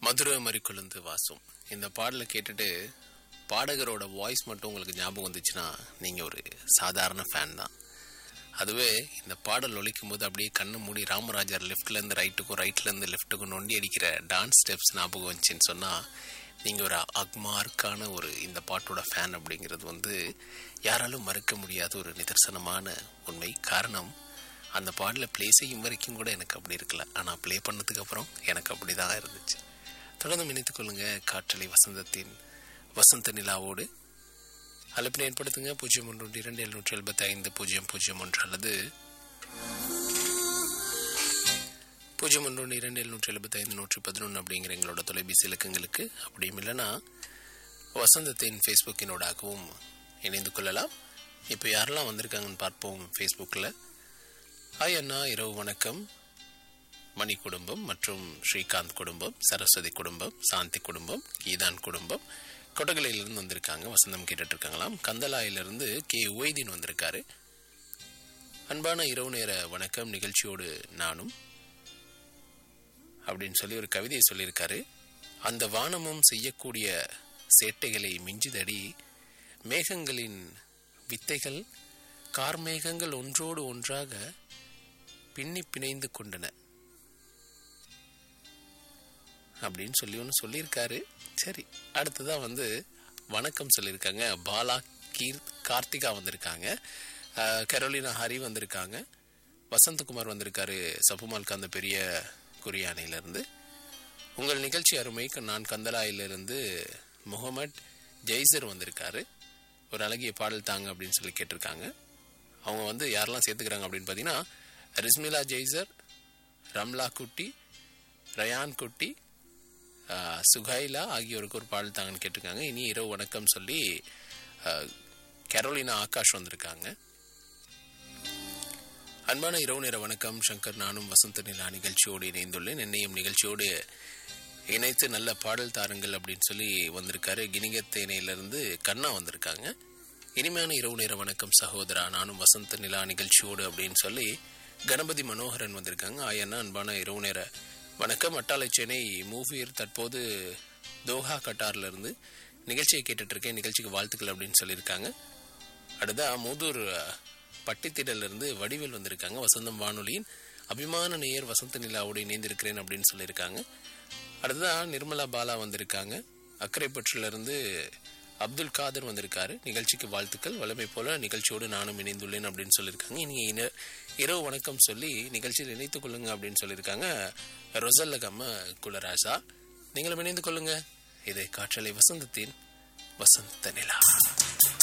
மதுரை மறிக்குழுந்து வாசும் இந்த பாடலை கேட்டுட்டு பாடகரோட வாய்ஸ் மட்டும் உங்களுக்கு ஞாபகம் வந்துச்சுன்னா நீங்கள் ஒரு சாதாரண ஃபேன் தான் அதுவே இந்த பாடல் ஒலிக்கும் போது அப்படியே கண்ணு மூடி ராமராஜர் லெஃப்ட்லேருந்து ரைட்டுக்கும் ரைட்லேருந்து லெஃப்ட்டுக்கும் நொண்டி அடிக்கிற டான்ஸ் ஸ்டெப்ஸ் ஞாபகம் வந்துச்சுன்னு சொன்னால் நீங்கள் ஒரு அக்மார்க்கான ஒரு இந்த பாட்டோட ஃபேன் அப்படிங்கிறது வந்து யாராலும் மறுக்க முடியாத ஒரு நிதர்சனமான உண்மை காரணம் அந்த பாடலை ப்ளே செய்யும் வரைக்கும் கூட எனக்கு அப்படி இருக்கல ஆனால் ப்ளே பண்ணதுக்கு அப்புறம் எனக்கு அப்படி தான் இருந்துச்சு தொடர்ந்து நினைத்துக் கொள்ளுங்க காற்றலை வசந்தத்தின் வசந்த நிலாவோடு அழைப்பினை ஏற்படுத்துங்க பூஜ்ஜியம் ஒன்று ஒன்று இரண்டு எழுநூற்றி எழுபத்தி ஐந்து பூஜ்ஜியம் பூஜ்ஜியம் ஒன்று அல்லது பூஜ்ஜியம் ஒன்று ஒன்று இரண்டு எழுநூற்றி எழுபத்தி ஐந்து நூற்றி பதினொன்று அப்படிங்கிற எங்களோட தொலைபேசி இலக்கங்களுக்கு அப்படியும் இல்லைன்னா வசந்தத்தின் ஃபேஸ்புக்கினோடாகவும் இணைந்து கொள்ளலாம் இப்போ யாரெல்லாம் வந்திருக்காங்கன்னு பார்ப்போம் ஃபேஸ்புக்கில் ஹாய் அண்ணா இரவு வணக்கம் மணி குடும்பம் மற்றும் ஸ்ரீகாந்த் குடும்பம் சரஸ்வதி குடும்பம் சாந்தி குடும்பம் கீதான் குடும்பம் கொட்டகலையிலிருந்து வந்திருக்காங்க வசந்தம் கேட்டுட்டு இருக்காங்களாம் கந்தலாயிலிருந்து கே ஒய்தீன் வந்திருக்காரு அன்பான இரவு நேர வணக்கம் நிகழ்ச்சியோடு நானும் அப்படின்னு சொல்லி ஒரு கவிதையை சொல்லியிருக்காரு அந்த வானமும் செய்யக்கூடிய சேட்டைகளை மிஞ்சுதடி மேகங்களின் வித்தைகள் கார்மேகங்கள் ஒன்றோடு ஒன்றாக பின்னி பிணைந்து கொண்டன அப்படின்னு சொல்லி ஒன்று சொல்லியிருக்காரு சரி அடுத்ததான் வந்து வணக்கம் சொல்லியிருக்காங்க பாலா கீர் கார்த்திகா வந்திருக்காங்க அஹ், கரோலினா ஹரி வந்திருக்காங்க வசந்தகுமார் வந்திருக்காரு சப்புமால் அந்த பெரிய குறியானையிலிருந்து உங்கள் நிகழ்ச்சி அருமைக்கு நான் கந்தலாயிலிருந்து முகமட் ஜெய்சர் வந்திருக்காரு ஒரு அழகிய பாடல் தாங்க அப்படின்னு சொல்லி கேட்டிருக்காங்க அவங்க வந்து யாரெல்லாம் சேர்த்துக்கிறாங்க அப்படின்னு பார்த்தீங்கன்னா ரிஸ்மிலா ஜெய்சர் ரம்லா குட்டி ரயான் குட்டி ஆஹ், சுகைலா ஆகியோருக்கு ஒரு பாடல் தாங்கன்னு கேட்டிருக்காங்க இனி இரவு வணக்கம் சொல்லி ஆஹ், கரோலினா ஆகாஷ் வந்திருக்காங்க அன்பான இரவு நேர வணக்கம் சங்கர் நானும் வசந்த நிலா நிகழ்ச்சியோடு இணைந்துள்ளேன் என்னையும் நிகழ்ச்சியோடு இணைத்து நல்ல பாடல் தாருங்கள் அப்படின்னு சொல்லி வந்திருக்காரு கிணிகத்தேனையிலிருந்து கண்ணா வந்திருக்காங்க இனிமையான இரவு நேர வணக்கம் சகோதரா நானும் வசந்த நிலா நிகழ்ச்சியோடு அப்படின்னு சொல்லி கணபதி மனோகரன் வந்திருக்காங்க ஆயண்ணா அன்பான இரவு நேர வணக்கம் அட்டாளை சென்னை மூவியர் தற்போது தோஹா கட்டார்ல இருந்து நிகழ்ச்சியை கேட்டுட்டு இருக்கேன் நிகழ்ச்சிக்கு வாழ்த்துக்கள் அப்படின்னு சொல்லியிருக்காங்க அடுத்தா மூதூர் பட்டித்திடல்ல இருந்து வடிவேல் வந்திருக்காங்க வசந்தம் வானொலியின் அபிமான நேயர் வசந்த நிலாவோடு இணைந்திருக்கிறேன் அப்படின்னு சொல்லியிருக்காங்க அடுத்ததான் நிர்மலா பாலா வந்திருக்காங்க அக்கரைப்பற்றில இருந்து அப்துல் காதர் வந்திருக்காரு நிகழ்ச்சிக்கு வாழ்த்துக்கள் வளமை போல நிகழ்ச்சியோடு நானும் இணைந்துள்ளேன் அப்படின்னு சொல்லியிருக்காங்க இனி இன- இரவு வணக்கம் சொல்லி நிகழ்ச்சியில் இணைத்துக் கொள்ளுங்க அப்படின்னு சொல்லியிருக்காங்க ரொசல்ல கம்ம குலராசா நீங்களும் இணைந்து கொள்ளுங்க இது காற்றலை வசந்தத்தின் வசந்த நிலா